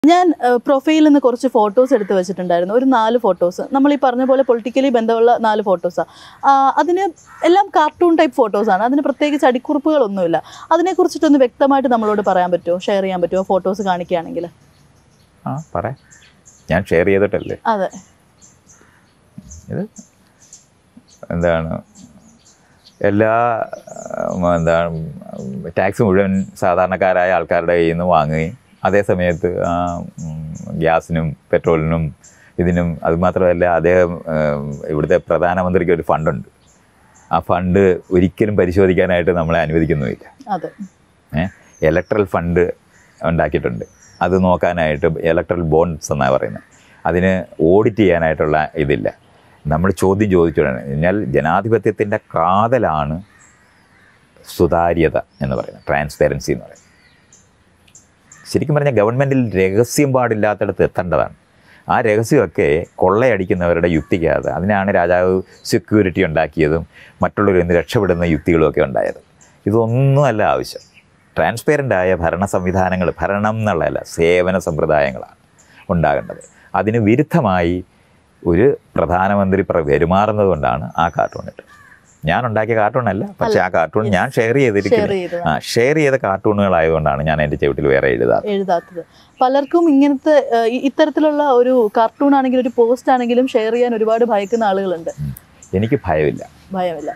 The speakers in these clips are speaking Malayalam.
ഞാൻ പ്രൊഫൈലിൽ നിന്ന് കുറച്ച് ഫോട്ടോസ് എടുത്ത് വെച്ചിട്ടുണ്ടായിരുന്നു ഒരു നാല് ഫോട്ടോസ് നമ്മൾ ഈ പറഞ്ഞ പോലെ പൊളിറ്റിക്കലി ബന്ധമുള്ള നാല് ഫോട്ടോസാണ് അതിന് എല്ലാം കാർട്ടൂൺ ടൈപ്പ് ഫോട്ടോസാണ് അതിന് പ്രത്യേകിച്ച് അടിക്കുറിപ്പുകളൊന്നുമില്ല അതിനെക്കുറിച്ചിട്ടൊന്ന് വ്യക്തമായിട്ട് നമ്മളോട് പറയാൻ പറ്റുമോ ഷെയർ ചെയ്യാൻ പറ്റുമോ ഫോട്ടോസ് കാണിക്കുകയാണെങ്കിൽ ആ പറ ഞാൻ ഷെയർ ചെയ്തിട്ടല്ലേ അതെ ഇത് എന്താണ് എല്ലാ ഉം, എന്താണ് ടാക്സ് മുഴുവൻ സാധാരണക്കാരായ ആൾക്കാരുടെ കയ്യിൽ നിന്ന് വാങ്ങുകയും അതേ സമയത്ത് ആ, ഉം, ഗ്യാസിനും പെട്രോളിനും ഇതിനും അതുമാത്രമല്ല അദ്ദേഹം ഉം, ഇവിടുത്തെ പ്രധാനമന്ത്രിക്ക് ഒരു ഫണ്ടുണ്ട് ആ ഫണ്ട് ഒരിക്കലും പരിശോധിക്കാനായിട്ട് നമ്മളെ അനുവദിക്കുന്നുമില്ല അതെ ഇലക്ട്രൽ ഫണ്ട് ഉണ്ടാക്കിയിട്ടുണ്ട് അത് നോക്കാനായിട്ട് ഇലക്ട്രൽ ബോണ്ട്സ് എന്നാണ് പറയുന്നത് അതിന് ഓഡിറ്റ് ചെയ്യാനായിട്ടുള്ള ഇതില്ല നമ്മൾ ചോദ്യം ചോദിച്ചുകൊണ്ടാണ് എന്നാൽ ജനാധിപത്യത്തിൻ്റെ കാതലാണ് സുതാര്യത എന്ന് പറയുന്നത് ട്രാൻസ്പെറൻസി എന്ന് പറയുന്നത് ശരിക്കും പറഞ്ഞാൽ ഗവൺമെൻറ്റിൽ രഹസ്യം പാടില്ലാത്തടത്ത് എത്തേണ്ടതാണ് ആ രഹസ്യമൊക്കെ കൊള്ളയടിക്കുന്നവരുടെ യുക്തിക്കകത്ത് അതിനാണ് രാജാവ് സെക്യൂരിറ്റി ഉണ്ടാക്കിയതും മറ്റുള്ളവരിൽ നിന്ന് രക്ഷപ്പെടുന്ന യുക്തികളുമൊക്കെ ഉണ്ടായത് ഇതൊന്നുമല്ല ആവശ്യം ട്രാൻസ്പെറൻ്റ് ആയ ഭരണ സംവിധാനങ്ങൾ ഭരണം എന്നുള്ളതല്ല സേവന സമ്പ്രദായങ്ങളാണ് ഉണ്ടാകേണ്ടത് അതിന് വിരുദ്ധമായി ഒരു പ്രധാനമന്ത്രി പ്ര- പെരുമാറുന്നത് കൊണ്ടാണ് ആ കാർട്ടൂൺ ഇട്ടത് ഞാൻ ഉണ്ടാക്കിയ കാർട്ടൂണല്ല പക്ഷേ ആ കാർട്ടൂൺ ഞാൻ ഷെയർ ഷെയർ ചെയ്തിരിക്കുന്നത് ചെയ്തത് ആ ഷെയർ ചെയ്ത കാർട്ടൂണുകളായതുകൊണ്ടാണ് ഞാൻ എൻ്റെ ചവിട്ടിൽ വേറെ എഴുതാറ് എഴുതാത്തത് പലർക്കും ഇങ്ങനത്തെ ഏഹ്, ഇ- ഇത്തരത്തിലുള്ള ഒരു കാർട്ടൂൺ ആണെങ്കിലും ഒരു പോസ്റ്റ് ആണെങ്കിലും ഷെയർ ചെയ്യാൻ ഒരുപാട് ഭയക്കുന്ന ആളുകളുണ്ട് എനിക്ക് ഭയമില്ല ഭയമില്ല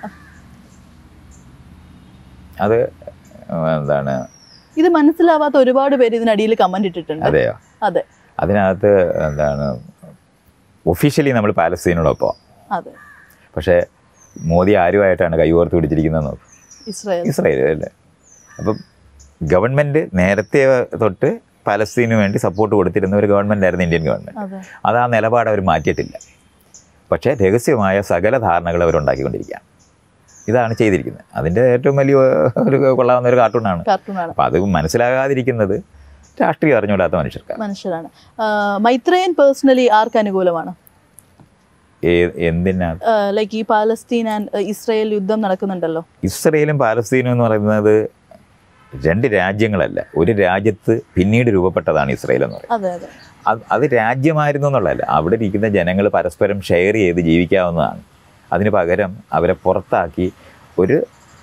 അത് എന്താണ് ഇത് മനസ്സിലാവാത്ത ഒരുപാട് പേര് ഇതിനടിയിൽ കമന്റ് ഇട്ടിട്ടുണ്ട് അതെയോ അതെ അതിനകത്ത് എന്താണ് ഒഫീഷ്യലി നമ്മൾ പാലസ്തീനോടൊപ്പം അതെ പക്ഷേ മോദി ആരുമായിട്ടാണ് കൈകോർത്ത് പിടിച്ചിരിക്കുന്നത് നോക്കും ഇസ്രായേൽ ഇസ്രായേൽ അല്ലേ അപ്പം ഗവൺമെൻറ് നേരത്തെ തൊട്ട് പലസ്തീനു വേണ്ടി സപ്പോർട്ട് കൊടുത്തിരുന്ന ഒരു ഗവൺമെൻറ് ആയിരുന്നു ഇന്ത്യൻ ഗവൺമെൻറ് അതെ അത് ആ നിലപാട് അവർ മാറ്റിയിട്ടില്ല പക്ഷേ രഹസ്യമായ സകല ധാരണകൾ അവരുണ്ടാക്കിക്കൊണ്ടിരിക്കുകയാണ് ഇതാണ് ചെയ്തിരിക്കുന്നത് അതിൻ്റെ ഏറ്റവും വലിയ ഒരു കൊള്ളാവുന്ന ഒരു കാർട്ടൂണാണ് കാർട്ടൂണാണ് അപ്പം അത് മനസ്സിലാകാതിരിക്കുന്നത് രാഷ്ട്രീയം അറിഞ്ഞുകൂടാത്ത മനുഷ്യർക്കാണ് മനുഷ്യരാണ് ആഹ് മൈത്രേയൻ പേഴ്സണലി ആർക്ക് അനുകൂലമാണ് ഏ- എന്തിനാ ലൈക്ക് ഈ പാലസ്തീൻ ആൻഡ് ഇസ്രായേൽ യുദ്ധം നടക്കുന്നുണ്ടല്ലോ ഇസ്രയേലും പാലസ്തീനും എന്ന് പറയുന്നത് രണ്ട് രാജ്യങ്ങളല്ല ഒരു രാജ്യത്ത് പിന്നീട് രൂപപ്പെട്ടതാണ് ഇസ്രയേൽ എന്ന് പറയുന്നത് അതെ അതെ അത് അത് രാജ്യമായിരുന്നു എന്നുള്ളതല്ല അവിടെ ഇരിക്കുന്ന ജനങ്ങൾ പരസ്പരം ഷെയർ ചെയ്ത് ജീവിക്കാവുന്നതാണ് അതിന് പകരം അവരെ പുറത്താക്കി ഒരു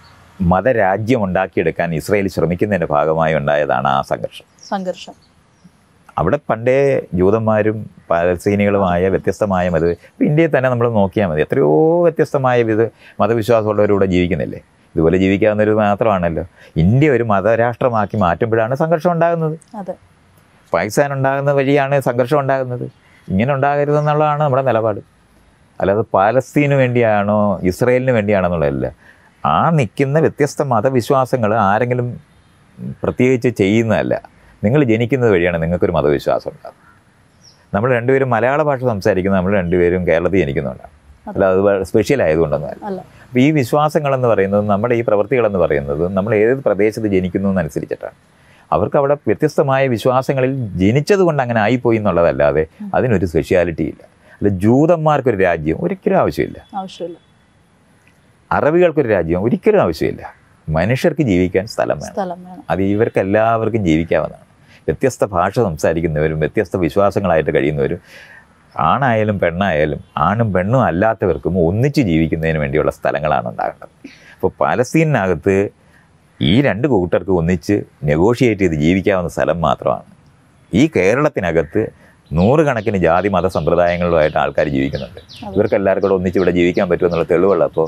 മതരാജ്യം ഉണ്ടാക്കിയെടുക്കാൻ ഇസ്രയേൽ ശ്രമിക്കുന്നതിൻ്റെ ഭാഗമായി ഉണ്ടായതാണ് ആ സംഘർഷം സംഘർഷം അവിടെ പണ്ടേ ജൂതന്മാരും പാലസ്തീനികളുമായ വ്യത്യസ്തമായ മത ഇപ്പം ഇന്ത്യയിൽ തന്നെ നമ്മൾ നോക്കിയാൽ മതി എത്രയോ വ്യത്യസ്തമായ വിധ മതവിശ്വാസമുള്ളവരിവിടെ ജീവിക്കുന്നില്ലേ ഇതുപോലെ ജീവിക്കാവുന്നവർ മാത്രമാണല്ലോ ഇന്ത്യ ഒരു മതരാഷ്ട്രമാക്കി മാറ്റുമ്പോഴാണ് സംഘർഷം ഉണ്ടാകുന്നത് അതെ പാകിസ്ഥാൻ ഉണ്ടാകുന്ന വഴിയാണ് സംഘർഷം ഉണ്ടാകുന്നത് ഇങ്ങനെ ഉണ്ടാകരുതെന്നുള്ളതാണ് നമ്മുടെ നിലപാട് അല്ലാതെ പാലസ്തീന് വേണ്ടിയാണോ ഇസ്രയേലിന് വേണ്ടിയാണോ എന്നുള്ളതല്ല ആ നിൽക്കുന്ന വ്യത്യസ്ത മതവിശ്വാസങ്ങൾ ആരെങ്കിലും പ്രത്യേകിച്ച് ചെയ്യുന്നതല്ല നിങ്ങൾ ജനിക്കുന്നത് വഴിയാണ് നിങ്ങൾക്കൊരു മതവിശ്വാസം ഉണ്ടാകും നമ്മൾ രണ്ടുപേരും മലയാള ഭാഷ സംസാരിക്കുന്ന നമ്മൾ രണ്ടുപേരും കേരളത്തിൽ ജനിക്കുന്നുണ്ടാണ് അല്ല അത് സ്പെഷ്യൽ ആയതുകൊണ്ടൊന്നുമല്ല അല്ല അപ്പോൾ ഈ വിശ്വാസങ്ങളെന്ന് പറയുന്നത് നമ്മുടെ ഈ പ്രവൃത്തികളെന്ന് പറയുന്നത് നമ്മൾ ഏത് പ്രദേശത്ത് ജനിക്കുന്നു എന്നനുസരിച്ചിട്ടാണ് അവർക്ക് അവിടെ വ്യത്യസ്തമായ വിശ്വാസങ്ങളിൽ ജനിച്ചത് കൊണ്ട് അങ്ങനെ ആയിപ്പോയി എന്നുള്ളതല്ലാതെ അതിനൊരു സ്പെഷ്യാലിറ്റി ഇല്ല അല്ല ജൂതന്മാർക്കൊരു രാജ്യം ഒരിക്കലും ആവശ്യമില്ല ആവശ്യമില്ല അറബികൾക്കൊരു രാജ്യം ഒരിക്കലും ആവശ്യമില്ല മനുഷ്യർക്ക് ജീവിക്കാൻ സ്ഥലം വേണം സ്ഥലം വേണം അത് ഇവർക്ക് എല്ലാവർക്കും ജീവിക്കാവുന്നതാണ് വ്യത്യസ്ത ഭാഷ സംസാരിക്കുന്നവരും വ്യത്യസ്ത വിശ്വാസങ്ങളായിട്ട് കഴിയുന്നവരും ആണായാലും പെണ്ണായാലും ആണും പെണ്ണും അല്ലാത്തവർക്കും ഒന്നിച്ച് ജീവിക്കുന്നതിന് വേണ്ടിയുള്ള സ്ഥലങ്ങളാണ് ഉണ്ടാകേണ്ടത് അപ്പോൾ പാലസ്തീനകത്ത് ഈ രണ്ട് കൂട്ടർക്ക് ഒന്നിച്ച് നെഗോഷിയേറ്റ് ചെയ്ത് ജീവിക്കാവുന്ന സ്ഥലം മാത്രമാണ് ഈ കേരളത്തിനകത്ത് നൂറുകണക്കിന് ജാതി മത സമ്പ്രദായങ്ങളുമായിട്ട് ആൾക്കാർ ജീവിക്കുന്നുണ്ട് ഇവർക്ക് എല്ലാവർക്കും കൂടെ ഒന്നിച്ച് ഇവിടെ ജീവിക്കാൻ പറ്റുമെന്നുള്ള തെളിവുള്ളപ്പോൾ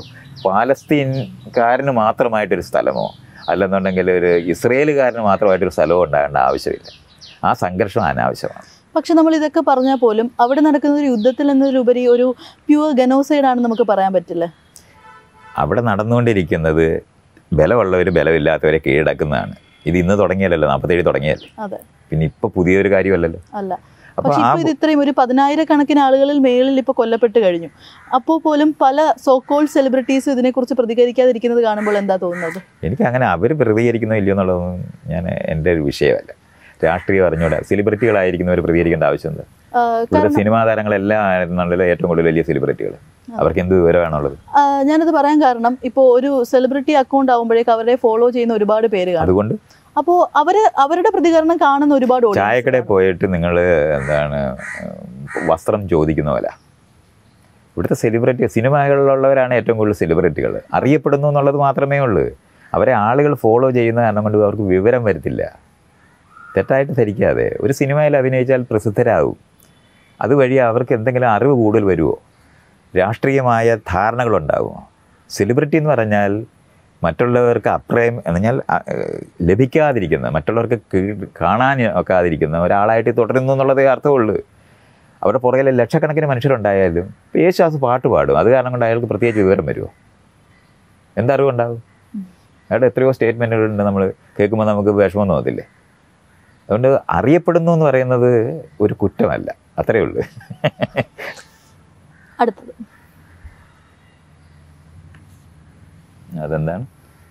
പാലസ്തീൻകാരന് മാത്രമായിട്ടൊരു സ്ഥലമോ അല്ലെന്നുണ്ടെങ്കിൽ ഒരു ഇസ്രയേലുകാരന് മാത്രമായിട്ടൊരു സ്ഥലമോ ഉണ്ടാകേണ്ട ആവശ്യമില്ല ആ സംഘർഷം അനാവശ്യമാണ് പക്ഷെ നമ്മൾ ഇതൊക്കെ പറഞ്ഞാൽ പോലും അവിടെ നടക്കുന്ന ഒരു യുദ്ധത്തിൽ എന്നതിലുപരി ഒരു പ്യുവർ ഗനോസൈഡ് ആണെന്ന് നമുക്ക് പറയാൻ പറ്റില്ല അവിടെ നടന്നുകൊണ്ടിരിക്കുന്നത് ബലമുള്ളവർ ബലമില്ലാത്തവരെ കീഴടക്കുന്നതാണ് ഇത് ഇന്ന് തുടങ്ങിയല്ലോ നാൽപ്പത്തേഴ് തുടങ്ങിയല്ലേ അതെ പിന്നെ ഇപ്പോൾ പുതിയൊരു കാര്യമല്ലല്ലോ അല്ല അപ്പോൾ പക്ഷെ ആ ഇപ്പൊ ഇത് ഇത്രയും ഒരു പതിനായിരക്കണക്കിന് ആളുകളിൽ മേളിൽ ഇപ്പൊ കൊല്ലപ്പെട്ട് കഴിഞ്ഞു അപ്പോൾ പോലും പല സോക്കോൾ സെലിബ്രിറ്റീസും ഇതിനെക്കുറിച്ച് പ്രതികരിക്കാതിരിക്കുന്നത് കാണുമ്പോൾ എന്താ തോന്നുന്നത് എനിക്ക് അങ്ങനെ അവർ പ്രതികരിക്കുന്നോ ഇല്ലയോ എന്നുള്ളതൊന്നും ഞാൻ എൻ്റെ ഒരു വിഷയമല്ല രാഷ്ട്രീയം അറിഞ്ഞൂടാ സെലിബ്രിറ്റികളായിരിക്കുന്നവർ പ്രതികരിക്കേണ്ട ആവശ്യമുണ്ട് ആ, ഇവിടുത്തെ സിനിമാ താരങ്ങളെല്ലാം ആയിരുന്നുണ്ടല്ലോ ഏറ്റവും കൂടുതൽ വലിയ സെലിബ്രിറ്റികൾ അവർക്ക് എന്ത് വിവരമാണുള്ളത് ആ, ഞാനത് പറയാൻ കാരണം ഇപ്പോൾ ഒരു സെലിബ്രിറ്റി അക്കൗണ്ട് ആകുമ്പോഴേക്ക് അവരെ ഫോളോ ചെയ്യുന്ന ഒരുപാട് പേര് കാണും അതുകൊണ്ട് അപ്പോൾ അവര് അവരുടെ പ്രതികരണം കാണുന്ന ഒരുപാട് audience ചായക്കടയിൽ കാണും. പോയിട്ട് നിങ്ങൾ എന്താണ് ഉം, വസ്ത്രം ചോദിക്കുന്ന പോലെ ഇവിടുത്തെ സെലിബ്രിറ്റി സിനിമകളിലുള്ളവരാണ് ഏറ്റവും കൂടുതൽ സെലിബ്രിറ്റികൾ അറിയപ്പെടുന്നു എന്നുള്ളത് മാത്രമേ ഉള്ളൂ അവരെ ആളുകൾ ഫോളോ ചെയ്യുന്ന കാരണം കൊണ്ട് അവർക്ക് വിവരം വരത്തില്ല തെറ്റായിട്ട് ധരിക്കാതെ ഒരു സിനിമയിൽ അഭിനയിച്ചാൽ പ്രസിദ്ധരാകും അതുവഴി അവർക്ക് എന്തെങ്കിലും അറിവ് കൂടുതൽ വരുമോ രാഷ്ട്രീയമായ ധാരണകളുണ്ടാകുമോ സെലിബ്രിറ്റി എന്ന് പറഞ്ഞാൽ മറ്റുള്ളവർക്ക് അപ്രയം എന്ന് പറഞ്ഞാൽ അ, ഏഹ്, ലഭിക്കാതിരിക്കുന്ന മറ്റുള്ളവർക്ക് കീഴ് കാണാൻ ഒക്കാതിരിക്കുന്ന ഒരാളായിട്ട് തുടരുന്നു എന്നുള്ളതേ അർത്ഥമുള്ളൂ അവരുടെ പുറകിൽ ലക്ഷക്കണക്കിന് മനുഷ്യരുണ്ടായാലും ഇപ്പോൾ യേശുദാസ് പാട്ട് പാടും അത് കാരണം കൊണ്ട് അയാൾക്ക് പ്രത്യേകിച്ച് വിവരം വരുമോ എന്തറിവുണ്ടാവും അയാളുടെ എത്രയോ സ്റ്റേറ്റ്മെൻറ്റുകളുണ്ട് നമ്മൾ കേൾക്കുമ്പോൾ നമുക്ക് വിഷമം തോന്നത്തില്ലേ അതുകൊണ്ട് അറിയപ്പെടുന്നു എന്ന് പറയുന്നത് ഒരു കുറ്റമല്ല അത്രയേ ഉള്ളൂ അടുത്തത് അതെന്താണ്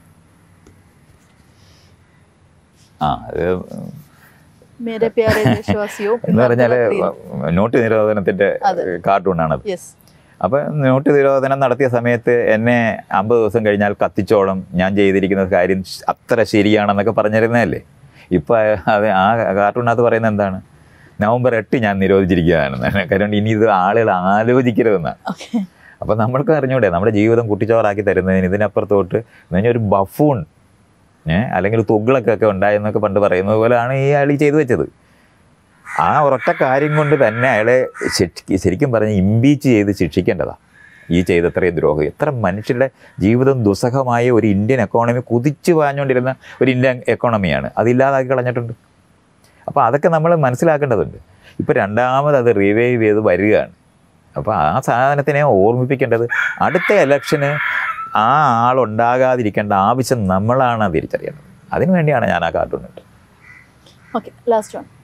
ആ അത് മേരെ പ്യാരെ ദേശവാസിയോ എന്ന് പറഞ്ഞാൽ നോട്ട് നിരോധനത്തിൻ്റെ അതെ. കാർട്ടൂണാണത് യെസ് അപ്പോൾ നോട്ട് നിരോധനം നടത്തിയ സമയത്ത് എന്നെ അമ്പത് ദിവസം കഴിഞ്ഞാൽ കത്തിച്ചോളം ഞാൻ ചെയ്തിരിക്കുന്ന കാര്യം ശ- അത്ര ശരിയാണെന്നൊക്കെ പറഞ്ഞിരുന്നതല്ലേ ഇപ്പോൾ അത് ആ കാർട്ടൂണിനകത്ത് പറയുന്നത് എന്താണ് നവംബർ എട്ട് ഞാൻ നിരോധിച്ചിരിക്കുകയാണെന്നാണ് കാരണം ഇനി ഇത് ആളുകൾ ആലോചിക്കരുതെന്നാണ് ഓക്കെ അപ്പോൾ നമ്മൾക്ക് അറിഞ്ഞൂടെ നമ്മുടെ ജീവിതം കുട്ടിച്ചോറാക്കി തരുന്നതിന് ഇതിനപ്പുറത്തോട്ട് എന്ന് പറഞ്ഞാൽ ഒരു ബഫൂൺ ഏ അല്ലെങ്കിൽ തുകളൊക്കെ ഉണ്ടായെന്നൊക്കെ പണ്ട് പറയുന്നത് പോലെയാണ് ഈ അയാൾ ഈ ചെയ്തു വെച്ചത് ആ ഒരൊറ്റ കാര്യം കൊണ്ട് തന്നെ അയാളെ ശിക്ഷ- ശരിക്കും പറഞ്ഞ് ഇമ്പീച്ച് ചെയ്ത് ശിക്ഷിക്കേണ്ടതാണ് ഈ ചെയ്തത്രയും ദ്രോഹം എത്ര മനുഷ്യരുടെ ജീവിതം ദുസ്സഹമായ ഒരു ഇന്ത്യൻ എക്കോണമി കുതിച്ചു പാഞ്ഞുകൊണ്ടിരുന്ന ഒരു ഇന്ത്യൻ എക്കോണമിയാണ് അതില്ലാതാക്കി കളഞ്ഞിട്ടുണ്ട് അപ്പോൾ അതൊക്കെ നമ്മൾ മനസ്സിലാക്കേണ്ടതുണ്ട് ഇപ്പോൾ രണ്ടാമത് അത് റിവൈവ് ചെയ്ത് വരികയാണ് അപ്പോൾ ആ സാധനത്തിനെ ഓർമ്മിപ്പിക്കേണ്ടത് അടുത്ത ഇലക്ഷന് ആ ആളുണ്ടാകാതിരിക്കേണ്ട ആവശ്യം നമ്മളാണ് തിരിച്ചറിയേണ്ടത് അതിനു വേണ്ടിയാണ് ഞാൻ ആ കാർട്ടൂൺ ഇട്ടത് ഓക്കെ ലാസ്റ്റ് വൺ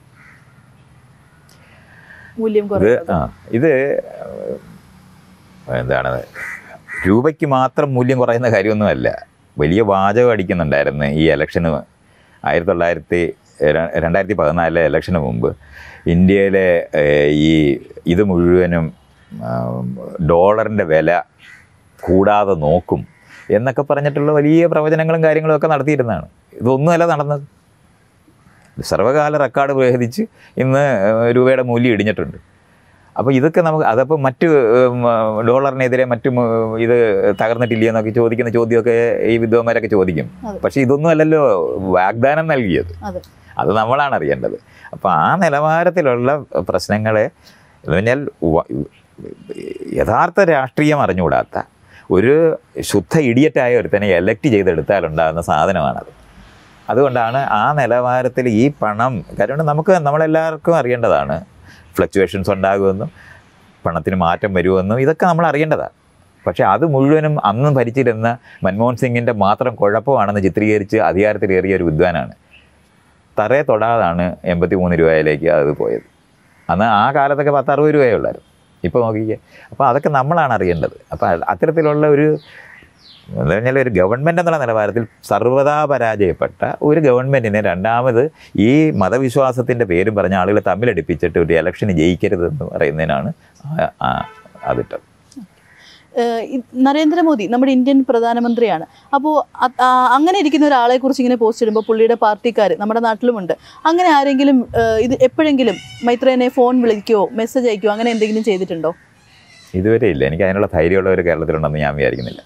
മൂല്യം ഇത് കുറയുന്നത് ആ ഇത് എന്താണ് രൂപയ്ക്ക് മാത്രം മൂല്യം കുറയുന്ന കാര്യമൊന്നുമല്ല വലിയ വാചകം അടിക്കുന്നുണ്ടായിരുന്നു ഈ ഇലക്ഷന് ആയിരത്തി തൊള്ളായിരത്തി ര- രണ്ടായിരത്തി പതിനാലിലെ ഇലക്ഷന് മുമ്പ് ഇന്ത്യയിലെ ഏഹ്, ഈ ഇത് മുഴുവനും ഡോളറിൻ്റെ വില കൂടാതെ നോക്കും എന്നൊക്കെ പറഞ്ഞിട്ടുള്ള വലിയ പ്രവചനങ്ങളും കാര്യങ്ങളും ഒക്കെ നടത്തിയിരുന്നതാണ് ഇതൊന്നുമല്ല നടന്നത് സർവകാല റെക്കോർഡ് ഭേദിച്ച് ഇന്ന് ഏഹ്, രൂപയുടെ മൂല്യം ഇടിഞ്ഞിട്ടുണ്ട് അപ്പോൾ ഇതൊക്കെ നമുക്ക് അതപ്പോൾ മറ്റ് ഉം, ഡോളറിനെതിരെ മറ്റും ഉം, ഇത് തകർന്നിട്ടില്ല എന്നൊക്കെ ചോദിക്കുന്ന ചോദ്യമൊക്കെ ഈ വിദ്വാന്മാരൊക്കെ ചോദിക്കും അതെ. പക്ഷേ ഇതൊന്നും അല്ലല്ലോ വാഗ്ദാനം നൽകിയത് അതെ അത് നമ്മളാണ് അറിയേണ്ടത് അപ്പോൾ ആ നിലവാരത്തിലുള്ള പ്രശ്നങ്ങളെ എന്ന് പറഞ്ഞാൽ വ- യഥാർത്ഥ രാഷ്ട്രീയം അറിഞ്ഞുകൂടാത്ത ഒരു ശുദ്ധ ഇഡിയറ്റായ ഒരുത്തനെ എലക്ട് ചെയ്തെടുത്താലുണ്ടാകുന്ന സാധനമാണത് അതുകൊണ്ടാണ് ആ നിലവാരത്തിൽ ഈ പണം കാരണം നമുക്ക് നമ്മളെല്ലാവർക്കും അറിയേണ്ടതാണ് ഫ്ലക്ച്വേഷൻസ് ഉണ്ടാകുമെന്നും പണത്തിന് മാറ്റം വരുമെന്നും ഇതൊക്കെ നമ്മൾ അറിയേണ്ടതാണ് പക്ഷേ അത് മുഴുവനും അന്ന് ഭരിച്ചിരുന്ന മൻമോഹൻ സിംഗിൻ്റെ മാത്രം കുഴപ്പമാണെന്ന് ചിത്രീകരിച്ച് അധികാരത്തിലേറിയ ഒരു വിദ്വാനാണ് തറയെ തൊടാതാണ് എൺപത്തി മൂന്ന് രൂപയിലേക്ക് അത് പോയത് അന്ന് ആ കാലത്തൊക്കെ പത്ത് അറുപത് രൂപയേ ഉള്ളായിരുന്നു ഇപ്പോൾ നോക്കിക്കേ അപ്പോൾ അതൊക്കെ നമ്മളാണ് അറിയേണ്ടത് അപ്പോൾ അത്തരത്തിലുള്ള ഒരു എന്താ പറഞ്ഞാൽ ഒരു ഗവൺമെൻറ് എന്നുള്ള നിലവാരത്തിൽ സർവ്വതാ പരാജയപ്പെട്ട ഒരു ഗവൺമെൻറ്റിനെ രണ്ടാമത് ഈ മതവിശ്വാസത്തിൻ്റെ പേരും പറഞ്ഞ ആളുകളെ തമ്മിലടിപ്പിച്ചിട്ട് ഒരു ഇലക്ഷന് ജയിക്കരുതെന്ന് പറയുന്നതിനാണ് ആ- ആ- അതിട്ടത് ഏഹ് ഇ- നരേന്ദ്രമോദി നമ്മുടെ ഇന്ത്യൻ പ്രധാനമന്ത്രിയാണ് അപ്പോൾ അങ്ങനെ ഇരിക്കുന്ന ഒരാളെ കുറിച്ച് ഇങ്ങനെ പോസ്റ്റ് ഇടുമ്പോൾ പുള്ളിയുടെ പാർട്ടിക്കാർ നമ്മുടെ നാട്ടിലുമുണ്ട് അങ്ങനെ ആരെങ്കിലും ഏഹ് ഇത് എപ്പോഴെങ്കിലും മൈത്രേനെ ഫോൺ വിളിക്കുകയോ മെസ്സേജ് അയക്കുകയോ അങ്ങനെ എന്തെങ്കിലും ചെയ്തിട്ടുണ്ടോ ഇതുവരെ ഇല്ല എനിക്ക് അതിനുള്ള ധൈര്യമുള്ളവർ കേരളത്തിലുണ്ടെന്ന് ഞാൻ വിചാരിക്കുന്നില്ല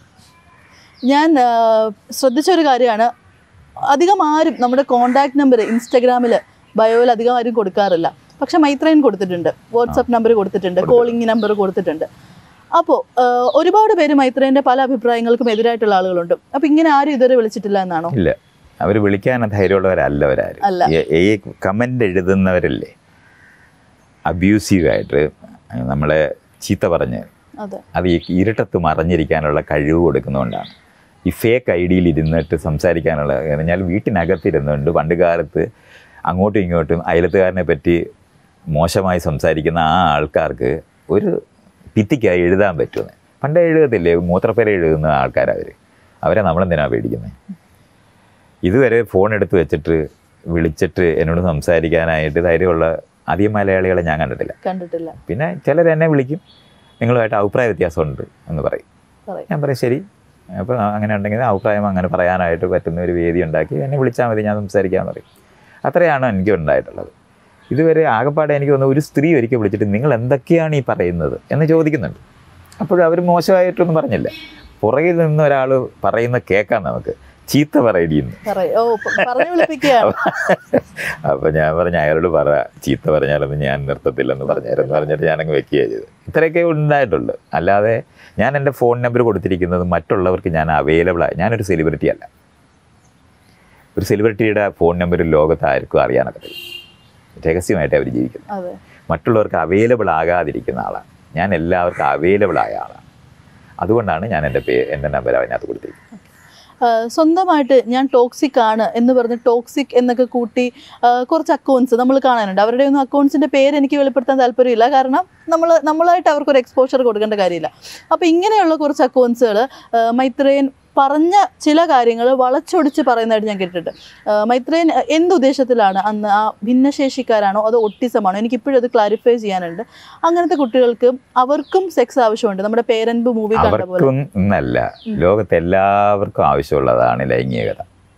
ഞാൻ ഏഹ് ശ്രദ്ധിച്ച ഒരു കാര്യമാണ് അധികം ആരും നമ്മുടെ കോണ്ടാക്ട് നമ്പർ ഇൻസ്റ്റാഗ്രാമിൽ ബയോയിൽ അധികം ആരും കൊടുക്കാറില്ല പക്ഷെ മൈത്രേൻ കൊടുത്തിട്ടുണ്ട് വാട്സപ്പ് നമ്പർ കൊടുത്തിട്ടുണ്ട് കോളിംഗ് നമ്പർ കൊടുത്തിട്ടുണ്ട് അപ്പോൾ ഒരുപാട് പേര് മൈത്രേൻ്റെ പല അഭിപ്രായങ്ങൾക്കും എതിരായിട്ടുള്ള ആളുകളുണ്ട് അപ്പോൾ ഇങ്ങനെ ആരും ഇതുവരെ വിളിച്ചിട്ടില്ല എന്നാണോ ഇല്ല അവർ വിളിക്കാൻ ധൈര്യമുള്ളവരല്ല അവരാരും അല്ല. ഈ- ഈ കമൻ്റ് എഴുതുന്നവരല്ലേ അബ്യൂസീവായിട്ട് നമ്മളെ ചീത്ത പറഞ്ഞ് അതെ അത് ഈ ഇരുട്ടത്ത് മറഞ്ഞിരിക്കാനുള്ള കഴിവ് കൊടുക്കുന്നതുകൊണ്ടാണ് ഈ ഫേക്ക് ഐ ഡിയിൽ ഇരുന്നിട്ട് സംസാരിക്കാനുള്ള എന്ന് പറഞ്ഞാൽ വീട്ടിനകത്തിരുന്നുകൊണ്ട് പണ്ട് കാലത്ത് അങ്ങോട്ടും ഇങ്ങോട്ടും അയലത്തുകാരനെ പറ്റി മോശമായി സംസാരിക്കുന്ന ആ ആൾക്കാർക്ക് ഒരു ഭിത്തിക്കായി എഴുതാൻ പറ്റുമെന്ന് പണ്ട് എഴുതത്തില്ലേ മൂത്രപ്പേര എഴുതുന്ന ആൾക്കാരവർ അവരെ നമ്മളെന്തിനാണ് പേടിക്കുന്നത് ഇതുവരെ ഫോൺ എടുത്ത് വെച്ചിട്ട് വിളിച്ചിട്ട് എന്നോട് സംസാരിക്കാനായിട്ട് ധൈര്യമുള്ള അധികം മലയാളികളെ ഞാൻ കണ്ടിട്ടില്ല കണ്ടിട്ടില്ല പിന്നെ ചിലർ എന്നെ വിളിക്കും നിങ്ങളുമായിട്ട് അഭിപ്രായ വ്യത്യാസമുണ്ട് എന്ന് പറയും പറയും ഞാൻ പറയും ശരി അപ്പോൾ അങ്ങനെ ഉണ്ടെങ്കിൽ അഭിപ്രായം അങ്ങനെ പറയാനായിട്ട് പറ്റുന്ന ഒരു വേദി ഉണ്ടാക്കി എന്നെ വിളിച്ചാൽ മതി ഞാൻ സംസാരിക്കാമെന്ന് പറയും അത്രയാണ് എനിക്ക് ഉണ്ടായിട്ടുള്ളത് ഇതുവരെ ആകെപ്പാടെ എനിക്ക് തോന്നുന്നു ഒരു സ്ത്രീ ഒരിക്കൽ വിളിച്ചിട്ട് നിങ്ങൾ എന്തൊക്കെയാണ് ഈ പറയുന്നത് എന്ന് ചോദിക്കുന്നുണ്ട് അപ്പോഴും അവർ മോശമായിട്ടൊന്നും പറഞ്ഞില്ല പുറകിൽ നിന്ന് ഒരാൾ പറയുന്ന കേൾക്കാം നമുക്ക് ചീത്ത പറയടിയെന്ന് പറയ്. ഓ പ- പറഞ്ഞു വിളിപ്പിക്കുകയാണ് അപ്പോൾ ഞാൻ പറഞ്ഞ അയാളോട് പറ ചീത്ത പറഞ്ഞാലൊന്നും ഞാൻ നിർത്തത്തില്ലെന്ന് പറഞ്ഞായിരുന്നു പറഞ്ഞിട്ട് ഞാനങ്ങ് വെക്കുകയാണ് ചെയ്തത് ഇത്രയൊക്കെ ഉണ്ടായിട്ടുള്ളൂ അല്ലാതെ ഞാൻ എൻ്റെ ഫോൺ നമ്പർ കൊടുത്തിരിക്കുന്നത് മറ്റുള്ളവർക്ക് ഞാൻ അവൈലബിൾ ആയി ഞാനൊരു സെലിബ്രിറ്റി അല്ല ഒരു സെലിബ്രിറ്റിയുടെ ഫോൺ നമ്പർ ലോകത്ത് ആർക്കും അറിയാനൊക്കത്തില്ല രഹസ്യമായിട്ട് അവർ ജീവിക്കുന്നത് അതെ മറ്റുള്ളവർക്ക് അവൈലബിൾ ആകാതിരിക്കുന്ന ആളാണ് ഞാൻ എല്ലാവർക്കും അവൈലബിൾ ആയ ആളാണ് അതുകൊണ്ടാണ് ഞാൻ എൻ്റെ പേ എൻ്റെ നമ്പർ അതിനകത്ത് കൊടുത്തിരിക്കുന്നത് ആ, സ്വന്തമായിട്ട് ഞാൻ ടോക്സിക് ആണ് എന്ന് പറഞ്ഞ് ടോക്സിക് എന്നൊക്കെ കൂട്ടി ആ, കുറച്ച് അക്കൗണ്ട്സ് നമ്മൾ കാണാനുണ്ട് അവരുടെ ഒന്നും അക്കൗണ്ട്സിന്റെ പേര് എനിക്ക് വെളിപ്പെടുത്താൻ താല്പര്യമില്ല കാരണം നമ്മൾ നമ്മളായിട്ട് അവർക്കൊരു എക്സ്പോഷർ കൊടുക്കേണ്ട കാര്യമില്ല അപ്പോൾ ഇങ്ങനെയുള്ള കുറച്ച് അക്കൗണ്ട്സുകൾ മൈത്രേയൻ പറഞ്ഞ ചില കാര്യങ്ങൾ വളച്ചൊടിച്ച് പറയുന്നതായിട്ട് ഞാൻ കേട്ടിട്ടുണ്ട് ആ, മൈത്രേയൻ എന്ത് ഉദ്ദേശത്തിലാണ് അന്ന് ആ ഭിന്നശേഷിക്കാരാണോ അതോ ഒട്ടിസമാണോ എനിക്ക് ഇപ്പോഴും അത് ക്ലാരിഫൈ ചെയ്യാനുണ്ട് അങ്ങനത്തെ കുട്ടികൾക്ക് അവർക്കും സെക്സ് ആവശ്യമുണ്ട് നമ്മുടെ പേരൻപ് മൂവി കണ്ട പോലെ അവർക്കും എന്നല്ല ഉം. ലോകത്ത് എല്ലാവർക്കും ആവശ്യമുള്ളതാണ് ലൈംഗികത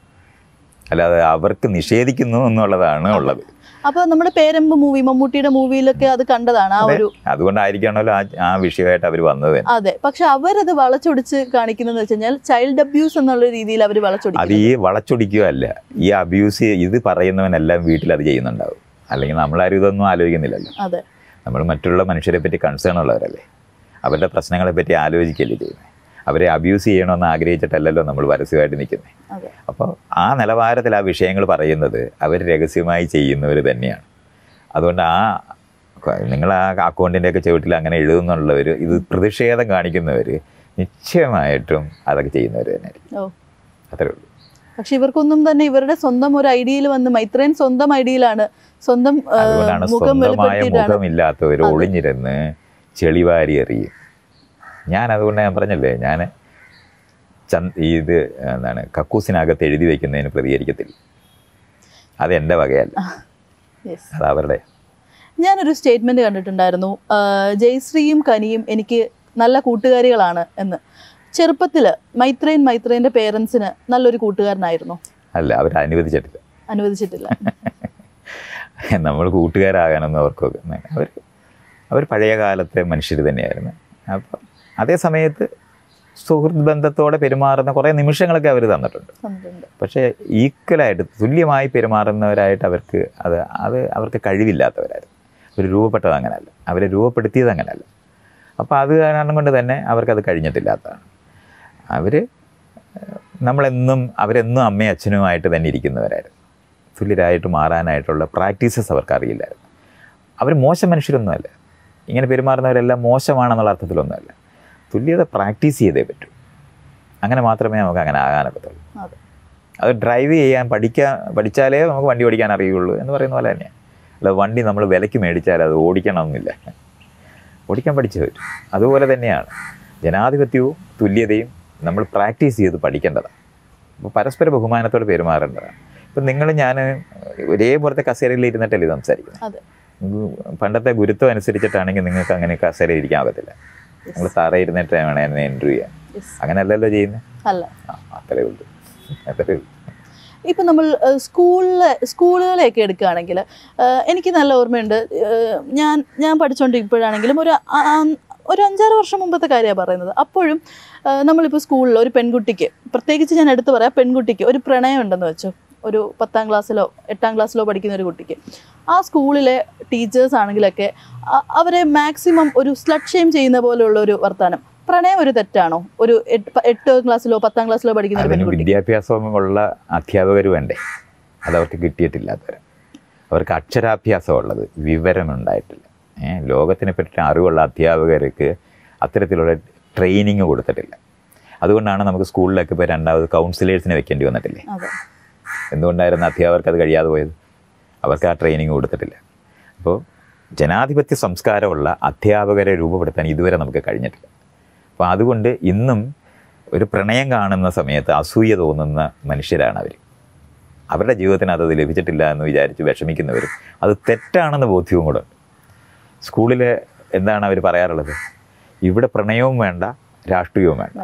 അല്ലാതെ അവർക്ക് നിഷേധിക്കുന്നു എന്നുള്ളതാണ് ഉള്ളത് അപ്പൊ നമ്മുടെ പേരമ്പ് മൂവി മമ്മൂട്ടിയുടെ മൂവിയിലൊക്കെ അത് കണ്ടതാണ് ആ ഒരു അതുകൊണ്ടായിരിക്കണമല്ലോ ആ ആ വിഷയമായിട്ട് അവർ വന്നത് തന്നെ. അതെ പക്ഷെ അവരത് വളച്ചൊടിച്ച് കാണിക്കുന്നത് വെച്ച് കഴിഞ്ഞാൽ ചൈൽഡ് അബ്യൂസ് എന്നുള്ള രീതിയിൽ അവർ അത് വളച്ചൊടിക്കും ഈ വളച്ചൊടിക്കുകയല്ല ഈ അബ്യൂസ് ഇത് പറയുന്നവനെല്ലാം വീട്ടിൽ അത് ചെയ്യുന്നുണ്ടാവും അല്ലെങ്കിൽ നമ്മളാരും ഇതൊന്നും ആലോചിക്കുന്നില്ലല്ലോ അതെ നമ്മൾ മറ്റുള്ള മനുഷ്യരെ പറ്റി കൺസേൺ ഉള്ളവരല്ലേ അവരുടെ പ്രശ്നങ്ങളെ പറ്റി ആലോചിക്കല്ലേ ചെയ്യുന്നത് അവരെ അബ്യൂസ് ചെയ്യണമെന്ന് ആഗ്രഹിച്ചിട്ടല്ലല്ലോ നമ്മൾ പരസ്യമായിട്ട് നിൽക്കുന്നത് അതെ അപ്പോൾ ആ നിലവാരത്തിൽ ആ വിഷയങ്ങൾ പറയുന്നത് അവർ രഹസ്യമായി ചെയ്യുന്നവർ തന്നെയാണ് അതുകൊണ്ട് ആ നിങ്ങൾ ആ അക്കൗണ്ടിൻ്റെയൊക്കെ ചുവട്ടിൽ അങ്ങനെ എഴുതുന്നുള്ളവർ ഇത് പ്രതിഷേധം കാണിക്കുന്നവർ നിശ്ചയമായിട്ടും അതൊക്കെ ചെയ്യുന്നവർ തന്നെയായിരിക്കും ഓ അത്രേ ഉള്ളൂ പക്ഷെ ഇവർക്കൊന്നും തന്നെ ഇവരുടെ സ്വന്തം ഒരു ഐഡിയയിൽ വന്ന് മൈത്രേൻ സ്വന്തം ഐഡിയയിലാണ് സ്വന്തം ആ, അതുകൊണ്ടാണ് മുഖം സ്വന്തമായ വെളിപ്പെടുത്തിയിട്ടാണ് മുഖമില്ലാത്തവർ അതെ. ഒളിഞ്ഞിരുന്ന് ചെളിവാരി എറിയും ഞാൻ അതുകൊണ്ട് ഞാൻ പറഞ്ഞല്ലേ ഞാൻ ചന്ത ഇത് എന്താണ് കക്കൂസിനകത്ത് എഴുതി വയ്ക്കുന്നതിന് പ്രതികരിക്കത്തില്ല അത് എൻ്റെ വകയല്ല Yes. അത് അവരുടെ ഞാനൊരു സ്റ്റേറ്റ്മെന്റ് കണ്ടിട്ടുണ്ടായിരുന്നു ആ, ജയശ്രീയും കനിയും എനിക്ക് നല്ല കൂട്ടുകാരികളാണ് എന്ന് ചെറുപ്പത്തിൽ മൈത്രേൻ മൈത്രേന്റെ പേരൻസിന് നല്ലൊരു കൂട്ടുകാരനായിരുന്നു അല്ല അവർ അനുവദിച്ചിട്ടില്ല അനുവദിച്ചിട്ടില്ല നമ്മൾ കൂട്ടുകാരാകാനൊന്നും അവർക്ക് അവർ അവർ പഴയ കാലത്തെ മനുഷ്യർ തന്നെയായിരുന്നു അപ്പം അതേ സമയത്ത് സുഹൃത്ത് ബന്ധത്തോടെ പെരുമാറുന്ന കുറേ നിമിഷങ്ങളൊക്കെ അവർ തന്നിട്ടുണ്ട് തന്നിട്ടുണ്ട് പക്ഷേ ഈക്വലായിട്ട് തുല്യമായി പെരുമാറുന്നവരായിട്ട് അവർക്ക് അത് അത് അവർക്ക് കഴിവില്ലാത്തവരായിരുന്നു അവർ രൂപപ്പെട്ടത് അങ്ങനെയല്ല അവരെ രൂപപ്പെടുത്തിയത് അങ്ങനെയല്ല അപ്പോൾ അത് കാരണം കൊണ്ട് തന്നെ അവർക്കത് കഴിഞ്ഞിട്ടില്ലാത്തതാണ് അവർ നമ്മളെന്നും അവരെന്നും അമ്മയും അച്ഛനുമായിട്ട് തന്നെ ഇരിക്കുന്നവരായിരുന്നു തുല്യരായിട്ട് മാറാനായിട്ടുള്ള പ്രാക്ടീസസ് അവർക്ക് അറിയില്ലായിരുന്നു അവർ മോശം മനുഷ്യരൊന്നുമല്ല ഇങ്ങനെ പെരുമാറുന്നവരെല്ലാം മോശമാണെന്നുള്ള അർത്ഥത്തിലൊന്നുമല്ല തുല്യത പ്രാക്ടീസ് ചെയ്തേ പറ്റൂ അങ്ങനെ മാത്രമേ നമുക്ക് അങ്ങനെ ആകാനൊക്കത്തുള്ളൂ അതെ അത് ഡ്രൈവ് ചെയ്യാൻ പഠിക്കാൻ പഠിച്ചാലേ നമുക്ക് വണ്ടി ഓടിക്കാൻ അറിയുള്ളൂ എന്ന് പറയുന്ന പോലെ തന്നെയാണ് അല്ല വണ്ടി നമ്മൾ വിലയ്ക്ക് മേടിച്ചാൽ അത് ഓടിക്കണമെന്നില്ല ഓടിക്കാൻ പഠിച്ചു പറ്റും അതുപോലെ തന്നെയാണ് ജനാധിപത്യവും തുല്യതയും നമ്മൾ പ്രാക്ടീസ് ചെയ്ത് പഠിക്കേണ്ടതാണ് അപ്പോൾ പരസ്പര ബഹുമാനത്തോടെ പെരുമാറേണ്ടതാണ് ഇപ്പം നിങ്ങൾ ഞാൻ ഒരേപോലത്തെ കസേരയിൽ ഇരുന്നിട്ടല്ലേ സംസാരിക്കുന്നത് അതെ ഉം, പണ്ടത്തെ ഗുരുത്വം അനുസരിച്ചിട്ടാണെങ്കിൽ നിങ്ങൾക്ക് അങ്ങനെ കസേരയിൽ ഇരിക്കാൻ ഒക്കത്തില്ല നിങ്ങൾ തറ ഇരുന്നിട്ട് വേണം എന്നെ എൻട്രി ചെയ്യാൻ Yes. അങ്ങനെയല്ലല്ലോ ചെയ്യുന്നത് അല്ല ആ അത്രേ ഉള്ളൂ അത്രേ ഉള്ളൂ ഇപ്പം നമ്മൾ സ്കൂളിലെ സ്കൂളുകളെയൊക്കെ എടുക്കുകയാണെങ്കിൽ എനിക്ക് നല്ല ഓർമ്മയുണ്ട് ഏഹ് ഞാൻ ഞാൻ പഠിച്ചുകൊണ്ടിരിക്കുമ്പോഴാണെങ്കിലും ഒരു ആ- ആ- ഒരു അഞ്ചാറ് വർഷം മുമ്പത്തെ കാര്യമാണ് പറയുന്നത് അപ്പോഴും ഏഹ് നമ്മളിപ്പോൾ സ്കൂളിൽ ഒരു പെൺകുട്ടിക്ക് പ്രത്യേകിച്ച് ഞാൻ എടുത്തു പറയാം പെൺകുട്ടിക്ക് ഒരു പ്രണയം ഉണ്ടെന്ന് വെച്ചോ ഒരു പത്താം ക്ലാസ്സിലോ എട്ടാം ക്ലാസ്സിലോ പഠിക്കുന്ന ഒരു കുട്ടിക്ക് ആ സ്കൂളിലെ ടീച്ചേഴ്സ് ആണെങ്കിലൊക്കെ അ- അവരെ മാക്സിമം ഒരു സ്ലട്ട് ഷെയിം ചെയ്യുന്ന പോലെയുള്ള ഒരു വർത്താനം പ്രണയം ഒരു തെറ്റാണോ ഒരു എട്ട് പ- എട്ട് ക്ലാസ്സിലോ പത്താം ക്ലാസ്സിലോ പഠിക്കുന്ന ഒരു അതിന് പെൺകുട്ടി വിദ്യാഭ്യാസമുള്ള അധ്യാപകർ വേണ്ടേ അതവർക്ക് കിട്ടിയിട്ടില്ലാത്തവർ അവർക്ക് അക്ഷരാഭ്യാസം ഉള്ളത് വിവരമുണ്ടായിട്ടില്ല ഏ ലോകത്തിനെ പറ്റി അറിവുള്ള അധ്യാപകർക്ക് അത്തരത്തിലുള്ള ട്രെയിനിങ് കൊടുത്തിട്ടില്ല അതുകൊണ്ടാണ് നമുക്ക് സ്കൂളിലൊക്കെ ഇപ്പോൾ രണ്ടാമത് കൗൺസിലേഴ്സിനെ വെക്കേണ്ടി വന്നിട്ടില്ലേ അതെ എന്തുകൊണ്ടായിരുന്നു അധ്യാപകർക്ക് അത് കഴിയാതെ പോയത് അവർക്ക് ആ ട്രെയിനിങ് കൊടുത്തിട്ടില്ല അപ്പോൾ ജനാധിപത്യ സംസ്കാരമുള്ള അധ്യാപകരെ രൂപപ്പെടുത്താൻ ഇതുവരെ നമുക്ക് കഴിഞ്ഞിട്ടില്ല അപ്പോൾ അതുകൊണ്ട് ഇന്നും ഒരു പ്രണയം കാണുന്ന സമയത്ത് അസൂയ തോന്നുന്ന മനുഷ്യരാണ് അവർ അവരുടെ ജീവിതത്തിന് അത് ലഭിച്ചിട്ടില്ല എന്ന് വിചാരിച്ച് വിഷമിക്കുന്നവരും അത് തെറ്റാണെന്ന് ബോധ്യവും കൂടെ ഉണ്ട് സ്കൂളിൽ എന്താണ് അവർ പറയാറുള്ളത് ഇവിടെ പ്രണയവും വേണ്ട രാഷ്ട്രീയവും വേണ്ട വേണ്ട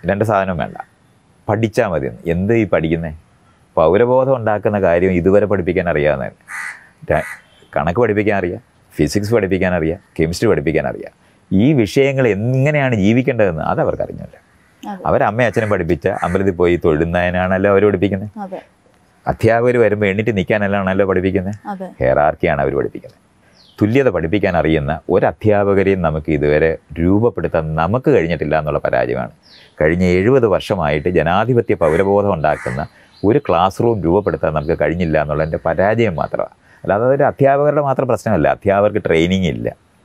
രണ്ട് സാധനം വേണ്ട പഠിച്ചാൽ മതി എന്ത് ഈ പഠിക്കുന്നത് പൗരബോധം ഉണ്ടാക്കുന്ന കാര്യം ഇതുവരെ പഠിപ്പിക്കാൻ അറിയാവുന്നതന്നെ കണക്ക് പഠിപ്പിക്കാൻ അറിയാം ഫിസിക്സ് പഠിപ്പിക്കാൻ അറിയാം കെമിസ്ട്രി പഠിപ്പിക്കാൻ അറിയാം ഈ വിഷയങ്ങൾ എങ്ങനെയാണ് ജീവിക്കേണ്ടതെന്ന് അത് അവർക്ക് അറിഞ്ഞില്ല അതെ അവരമ്മയും അച്ഛനും പഠിപ്പിച്ച അമ്പലത്തിൽ പോയി തൊഴുന്നതിനാണല്ലോ അവർ പഠിപ്പിക്കുന്നത് അതെ അധ്യാപകർ വരുമ്പോൾ എണ്ണീറ്റ് നിൽക്കാനല്ലാണല്ലോ പഠിപ്പിക്കുന്നത് അതെ ഹെയറാർക്കിയാണ് അവർ പഠിപ്പിക്കുന്നത് തുല്യത പഠിപ്പിക്കാൻ അറിയുന്ന ഒരു അധ്യാപകരെയും നമുക്ക് ഇതുവരെ രൂപപ്പെടുത്താൻ നമുക്ക് കഴിഞ്ഞിട്ടില്ല എന്നുള്ള പരാജയമാണ് കഴിഞ്ഞ എഴുപത് വർഷമായിട്ട് ജനാധിപത്യ പൗരബോധം ഉണ്ടാക്കുന്ന ഒരു ക്ലാസ് റൂം രൂപപ്പെടുത്താൻ നമുക്ക് കഴിഞ്ഞില്ല എന്നുള്ളതിൻ്റെ പരാജയം മാത്രമാണ് അല്ലാതെ അതൊരു അധ്യാപകരുടെ മാത്രം പ്രശ്നമല്ല അധ്യാപകർക്ക് ട്രെയിനിങ് ഇല്ല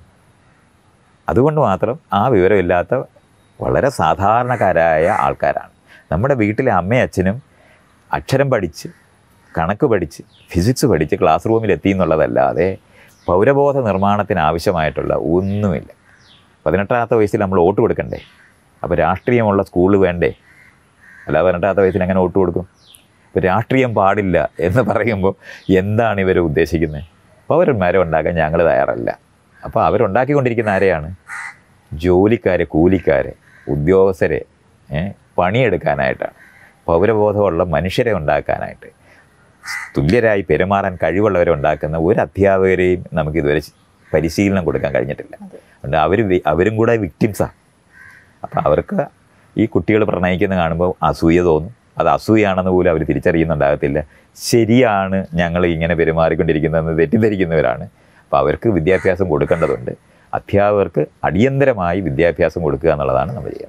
അതുകൊണ്ട് മാത്രം ആ വിവരമില്ലാത്ത വളരെ സാധാരണക്കാരായ ആൾക്കാരാണ് നമ്മുടെ വീട്ടിലെ അമ്മയും അച്ഛനും അക്ഷരം പഠിച്ച് കണക്ക് പഠിച്ച് ഫിസിക്സ് പഠിച്ച് ക്ലാസ് റൂമിൽ എത്തി എന്നുള്ളതല്ലാതെ പൗരബോധ നിർമ്മാണത്തിന് ആവശ്യമായിട്ടുള്ള ഒന്നുമില്ല പതിനെട്ടാമത്തെ വയസ്സിൽ നമ്മൾ വോട്ട് കൊടുക്കണ്ടേ അപ്പോൾ രാഷ്ട്രീയമുള്ള സ്കൂൾ വേണ്ടേ അല്ലാതെ പതിനെട്ടാമത്തെ വയസ്സിൽ എങ്ങനെ വോട്ട് കൊടുക്കും ഇപ്പോൾ രാഷ്ട്രീയം പാടില്ല എന്ന് പറയുമ്പോൾ എന്താണ് ഇവർ ഉദ്ദേശിക്കുന്നത് പൗരന്മാരെ ഉണ്ടാക്കാൻ ഞങ്ങൾ തയ്യാറല്ല അപ്പോൾ അവരുണ്ടാക്കിക്കൊണ്ടിരിക്കുന്ന ആരെയാണ് ജോലിക്കാരെ കൂലിക്കാരെ ഉദ്യോഗസ്ഥരെ ഏ, പണിയെടുക്കാനായിട്ടാണ് പൗരബോധമുള്ള മനുഷ്യരെ ഉണ്ടാക്കാനായിട്ട് തുല്യരായി പെരുമാറാൻ കഴിവുള്ളവരെ ഉണ്ടാക്കുന്ന ഒരു അധ്യാപകരെയും നമുക്ക് ഇതുവരെ പരിശീലനം കൊടുക്കാൻ കഴിഞ്ഞിട്ടില്ല അതെ. അതുകൊണ്ട് അവർ അവരും കൂടെ വിക്ടിംസാണ് അപ്പോൾ അവർക്ക് ഈ കുട്ടികൾ പ്രണയിക്കുന്ന കാണുമ്പോൾ അസൂയ തോന്നും അത് അസൂയാണെന്ന് പോലും അവർ തിരിച്ചറിയുന്നുണ്ടാകത്തില്ല ശരിയാണ് ഞങ്ങൾ ഇങ്ങനെ പെരുമാറിക്കൊണ്ടിരിക്കുന്നതെന്ന് തെറ്റിദ്ധരിക്കുന്നവരാണ് അപ്പോൾ അവർക്ക് വിദ്യാഭ്യാസം കൊടുക്കേണ്ടതുണ്ട് അധ്യാപകർക്ക് അടിയന്തരമായി വിദ്യാഭ്യാസം കൊടുക്കുക എന്നുള്ളതാണ് നമ്മൾ ചെയ്യുന്നത്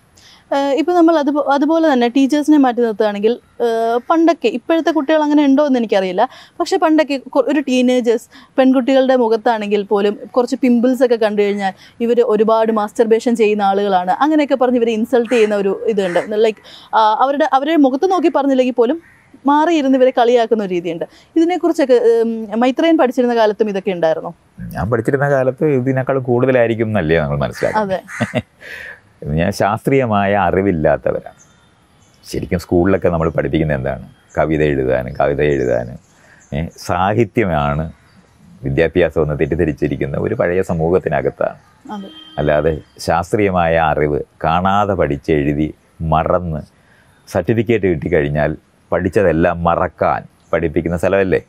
ഇപ്പം നമ്മൾ അത് അതുപോലെ തന്നെ ടീച്ചേഴ്സിനെ മാറ്റി നിർത്തുകയാണെങ്കിൽ ഏഹ് പണ്ടൊക്കെ ഇപ്പോഴത്തെ കുട്ടികൾ അങ്ങനെ ഉണ്ടോ എന്ന് എനിക്കറിയില്ല പക്ഷെ പണ്ടൊക്കെ കൊ- ഒരു ടീനേജേഴ്സ് പെൺകുട്ടികളുടെ മുഖത്താണെങ്കിൽ പോലും കുറച്ച് പിമ്പിൾസ് ഒക്കെ കണ്ടു കഴിഞ്ഞാൽ ഇവർ ഒരുപാട് മാസ്റ്റർബേഷൻ ചെയ്യുന്ന ആളുകളാണ് അങ്ങനെയൊക്കെ പറഞ്ഞ് ഇവരെ ഇൻസൾട്ട് ചെയ്യുന്ന ഒരു ഇതുണ്ട് ലൈക്ക് അവരുടെ അവരുടെ മുഖത്ത് നോക്കി പറഞ്ഞില്ലെങ്കിൽ പോലും മാറിയിരുന്ന് ഇവരെ കളിയാക്കുന്ന ഒരു രീതിയുണ്ട് ഇതിനെക്കുറിച്ചൊക്കെ ഉം, മൈത്രേയൻ പഠിച്ചിരുന്ന കാലത്തും ഇതൊക്കെ ഉണ്ടായിരുന്നു ഞാൻ പഠിച്ചിരുന്ന കാലത്ത് ഇതിനേക്കാൾ കൂടുതലായിരിക്കും എന്നല്ലേ നമ്മൾ മനസ്സിലാക്കുന്നത് അതെ ഞാൻ ശാസ്ത്രീയമായ അറിവില്ലാത്തവരാണ് ശരിക്കും സ്കൂളിലൊക്കെ നമ്മൾ പഠിപ്പിക്കുന്നത് എന്താണ് കവിത എഴുതാനും കവിത എഴുതാനും ഏ, സാഹിത്യമാണ് വിദ്യാഭ്യാസം എന്ന് തെറ്റിദ്ധരിച്ചിരിക്കുന്ന ഒരു പഴയ സമൂഹത്തിനകത്താണ് അതെ അല്ലാതെ ശാസ്ത്രീയമായ അറിവ് കാണാതെ പഠിച്ച് എഴുതി മറന്ന് സർട്ടിഫിക്കറ്റ് കിട്ടിക്കഴിഞ്ഞാൽ പഠിച്ചതെല്ലാം മറക്കാൻ പഠിപ്പിക്കുന്ന സ്ഥലമല്ലേ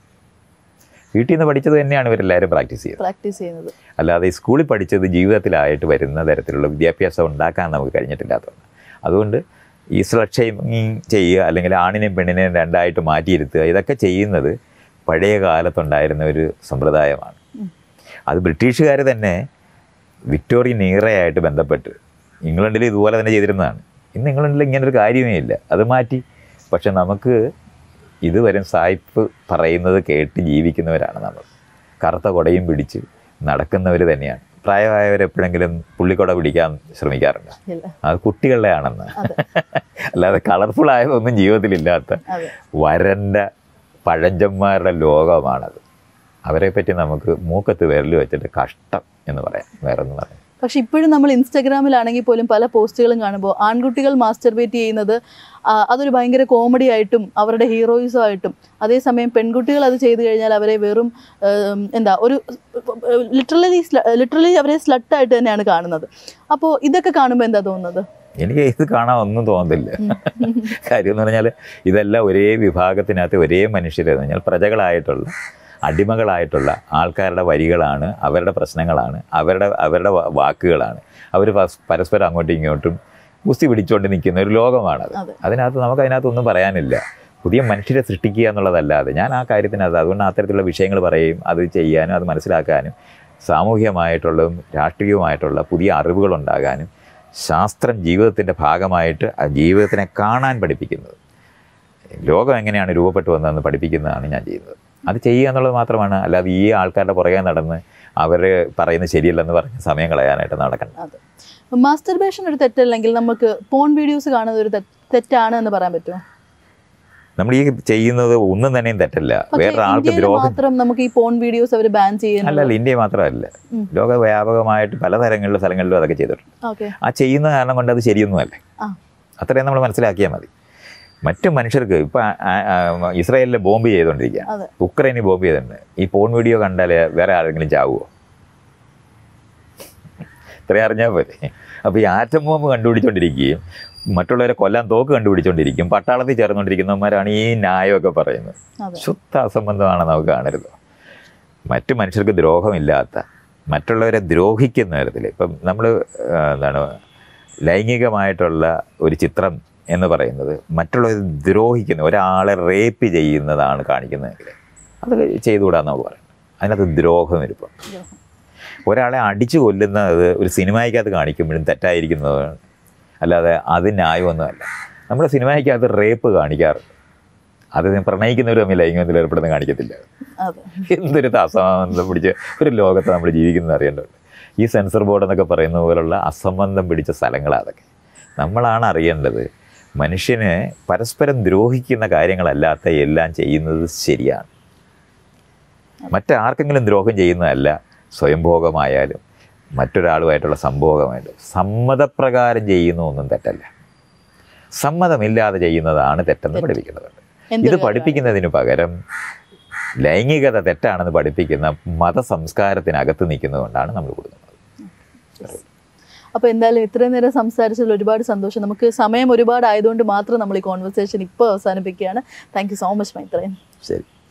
വീട്ടിൽ നിന്ന് പഠിച്ചത് തന്നെയാണ് ഇവരെല്ലാവരും പ്രാക്ടീസ് ചെയ്യുന്നത് പ്രാക്ടീസ് ചെയ്യുന്നത് അല്ലാതെ ഈ സ്കൂളിൽ പഠിച്ചത് ജീവിതത്തിലായിട്ട് വരുന്ന തരത്തിലുള്ള വിദ്യാഭ്യാസം ഉണ്ടാക്കാൻ നമുക്ക് കഴിഞ്ഞിട്ടില്ലാത്തതുകൊണ്ട് അതുകൊണ്ട് ഈ സ്ലഡ് ഷെയ്മിങ് ചെയ്യുക അല്ലെങ്കിൽ ആണിനെയും പെണ്ണിനെയും രണ്ടായിട്ട് മാറ്റിയിരുത്തുക ഇതൊക്കെ ചെയ്യുന്നത് പഴയ കാലത്തുണ്ടായിരുന്ന ഒരു സമ്പ്രദായമാണ് ഉം. അത് ബ്രിട്ടീഷുകാർ തന്നെ വിക്ടോറിയൻ ഈറയായിട്ട് ബന്ധപ്പെട്ട് ഇംഗ്ലണ്ടിൽ ഇതുപോലെ തന്നെ ചെയ്തിരുന്നതാണ് ഇന്ന് ഇംഗ്ലണ്ടിൽ ഇങ്ങനെ ഒരു കാര്യമേ ഇല്ല അത് മാറ്റി പക്ഷെ നമുക്ക് ഇതുവരെ സായിപ്പ് പറയുന്നത് കേട്ട് ജീവിക്കുന്നവരാണ് നമ്മൾ കറുത്ത കുടയും പിടിച്ച് നടക്കുന്നവർ തന്നെയാണ് പ്രായമായവരെപ്പോഴെങ്കിലും പുള്ളിക്കൊട പിടിക്കാൻ ശ്രമിക്കാറുണ്ട് ഇല്ല അത് കുട്ടികളുടെ ആണെന്ന് അതെ. അല്ലാതെ കളർഫുൾ ആയതൊന്നും ജീവിതത്തിലില്ലാത്ത അതെ വരണ്ട പഴഞ്ചന്മാരുടെ ലോകമാണത് അവരെ പറ്റി നമുക്ക് മൂക്കത്ത് വിരൽ വെച്ചിട്ട് കഷ്ടം എന്ന് പറയാം വേറെ ഒന്നും പറയാം പക്ഷെ ഇപ്പോഴും നമ്മൾ ഇൻസ്റ്റാഗ്രാമിലാണെങ്കിൽ പോലും പല പോസ്റ്റുകളും കാണുമ്പോൾ ആൺകുട്ടികൾ മാസ്റ്റർബേറ്റ് ചെയ്യുന്നത് ആ, അതൊരു ഭയങ്കര കോമഡി ആയിട്ടും അവരുടെ ഹീറോയിസം ആയിട്ടും അതേസമയം പെൺകുട്ടികൾ അത് ചെയ്തു കഴിഞ്ഞാൽ അവരെ വെറും ഏം, എന്താ ഒരു ലിറ്ററലി ലിറ്ററലി അവരെ സ്ലട്ടായിട്ട് തന്നെയാണ് കാണുന്നത് അപ്പോൾ ഇതൊക്കെ കാണുമ്പോൾ എന്താ തോന്നുന്നത് എനിക്ക് ഇത് കാണാൻ ഒന്നും തോന്നുന്നില്ല കാര്യം എന്ന് പറഞ്ഞാൽ ഇതെല്ലാം ഒരേ വിഭാഗത്തിനകത്ത് ഒരേ മനുഷ്യരെന്ന് പറഞ്ഞാൽ പ്രജകളായിട്ടുള്ള അടിമകളായിട്ടുള്ള ആൾക്കാരുടെ വരികളാണ് അവരുടെ പ്രശ്നങ്ങളാണ് അവരുടെ അവരുടെ വാ- വാക്കുകളാണ് അവർ പരസ്പരം അങ്ങോട്ടും ഇങ്ങോട്ടും കുസ്തി പിടിച്ചുകൊണ്ട് നിൽക്കുന്ന ഒരു ലോകമാണത് അതെ. അതിനകത്ത് നമുക്ക് അതിനകത്തൊന്നും പറയാനില്ല പുതിയ മനുഷ്യരെ സൃഷ്ടിക്കുക എന്നുള്ളതല്ലാതെ ഞാൻ ആ കാര്യത്തിനകത്ത് അതുകൊണ്ട് അത്തരത്തിലുള്ള വിഷയങ്ങൾ പറയുകയും അത് ചെയ്യാനും അത് മനസ്സിലാക്കാനും സാമൂഹികമായിട്ടുള്ളതും രാഷ്ട്രീയവുമായിട്ടുള്ള പുതിയ അറിവുകൾ ഉണ്ടാകാനും ശാസ്ത്രം ജീവിതത്തിൻ്റെ ഭാഗമായിട്ട് ആ ജീവിതത്തിനെ കാണാൻ പഠിപ്പിക്കുന്നത് ലോകം എങ്ങനെയാണ് രൂപപ്പെട്ടു വന്നതെന്ന് പഠിപ്പിക്കുന്നതാണ് ഞാൻ ചെയ്യുന്നത് അത് ചെയ്യുക എന്നുള്ളത് മാത്രമാണ് അല്ലാതെ ഈ ആൾക്കാരുടെ പുറകെ നടന്ന് അവർ പറയുന്നത് ശരിയല്ലെന്ന് പറഞ്ഞ് സമയം കളയാനായിട്ട് നടക്കണം അതെ മാസ്റ്റർബേഷൻ ഒരു തെറ്റല്ലെങ്കിൽ നമുക്ക് പോൺ വീഡിയോസ് കാണുന്നത് ഒരു തെറ്റ്- തെറ്റാണ് എന്ന് പറയാൻ പറ്റുമോ നമ്മൾ ഈ ചെയ്യുന്നത് ഒന്നും തന്നെയും തെറ്റല്ല പക്ഷേ വേറൊരാൾക്ക് ഇന്ത്യയിൽ ദ്രോഹം മാത്രം നമുക്ക് ഈ പോൺ വീഡിയോസ് അവർ ബാൻ ചെയ്യുന്നത് അല്ലല്ല ഇന്ത്യ മാത്രമല്ല ഉം. ലോകവ്യാപകമായിട്ട് പലതരങ്ങളിലും സ്ഥലങ്ങളിലും അതൊക്കെ ചെയ്തിട്ടുണ്ട് ഓക്കെ ആ ചെയ്യുന്ന കാരണം കൊണ്ട് അത് ശരിയൊന്നുമല്ല ആ അത്രയും നമ്മൾ മനസ്സിലാക്കിയാൽ മതി മറ്റു മനുഷ്യർക്ക് ഇപ്പം ഇസ്രായേലിലെ ബോംബ് ചെയ്തുകൊണ്ടിരിക്കുക അതെ ഉക്രൈനിൽ ബോംബ് ചെയ്തിട്ടുണ്ട് ഈ പോൺ വീഡിയോ കണ്ടാൽ വേറെ ആരെങ്കിലും ചാവുമോ ഇത്രയും അറിഞ്ഞാൽ പോലെ അപ്പോൾ ഈ ആറ്റം ബോംബ് കണ്ടുപിടിച്ചുകൊണ്ടിരിക്കുകയും മറ്റുള്ളവരെ കൊല്ലാൻ തോക്ക് കണ്ടുപിടിച്ചുകൊണ്ടിരിക്കും പട്ടാളത്തിൽ ചേർന്നുകൊണ്ടിരിക്കുന്നവന്മാരാണ് ഈ ന്യായമൊക്കെ പറയുന്നത് അതെ ശുദ്ധ അസംബന്ധമാണ് നമുക്ക് കാണരുത് മറ്റു മനുഷ്യർക്ക് ദ്രോഹമില്ലാത്ത മറ്റുള്ളവരെ ദ്രോഹിക്കുന്ന തരത്തിൽ ഇപ്പം നമ്മൾ എന്താണ് ലൈംഗികമായിട്ടുള്ള ഒരു ചിത്രം എന്ന് പറയുന്നത് മറ്റുള്ളവരെ ദ്രോഹിക്കുന്ന ഒരാളെ റേപ്പ് ചെയ്യുന്നതാണ് കാണിക്കുന്നതെങ്കിൽ അത് ചെയ്തുകൂടാന്ന് നമുക്ക് പറയാം അതിനകത്ത് ദ്രോഹം ഇരിപ്പം ഒരാളെ അടിച്ചു കൊല്ലുന്നത് ഒരു സിനിമയ്ക്കകത്ത് കാണിക്കുമ്പോഴും തെറ്റായിരിക്കുന്നതാണ് അല്ലാതെ അത് ന്യായമൊന്നുമല്ല നമ്മുടെ സിനിമയ്ക്കകത്ത് റേപ്പ് കാണിക്കാറുണ്ട് അത് പ്രണയിക്കുന്നവർ തമ്മിൽ ലൈംഗികത്തിൽ ഏർപ്പെടുന്ന കാണിക്കത്തില്ല അതെ എന്തൊരു അസംബന്ധം പിടിച്ച ഒരു ലോകത്ത് നമ്മൾ ജീവിക്കുന്നത് അറിയേണ്ടതുണ്ട് ഈ സെൻസർ ബോർഡ് എന്നൊക്കെ പറയുന്ന പോലുള്ള അസംബന്ധം പിടിച്ച സ്ഥലങ്ങളാണ് അതൊക്കെ നമ്മളാണ് അറിയേണ്ടത് മനുഷ്യന് പരസ്പരം ദ്രോഹിക്കുന്ന കാര്യങ്ങളല്ലാത്ത എല്ലാം ചെയ്യുന്നത് ശരിയാണ് മറ്റാർക്കെങ്കിലും ദ്രോഹം ചെയ്യുന്നതല്ല സ്വയംഭോഗമായാലും മറ്റൊരാളുമായിട്ടുള്ള സംഭോഗമായാലും സമ്മതപ്രകാരം ചെയ്യുന്ന ഒന്നും തെറ്റല്ല സമ്മതമില്ലാതെ ചെയ്യുന്നതാണ് തെറ്റെന്ന് പഠിപ്പിക്കുന്നുണ്ട് ഇത് എന്തൊരു പഠിപ്പിക്കുന്നതിന് പകരം ലൈംഗികത തെറ്റാണെന്ന് പഠിപ്പിക്കുന്ന മതസംസ്കാരത്തിനകത്ത് നിൽക്കുന്നതുകൊണ്ടാണ് നമ്മൾ കൊടുക്കുന്നത് അപ്പോൾ എന്തായാലും ഇത്രയും നേരം സംസാരിച്ചതിൽ ഒരുപാട് സന്തോഷം നമുക്ക് സമയം ഒരുപാട് ആയതുകൊണ്ട് മാത്രം നമ്മൾ ഈ കോൺവെർസേഷൻ ഇപ്പോൾ അവസാനിപ്പിക്കുകയാണ് thank you so much Maithreyan ശരി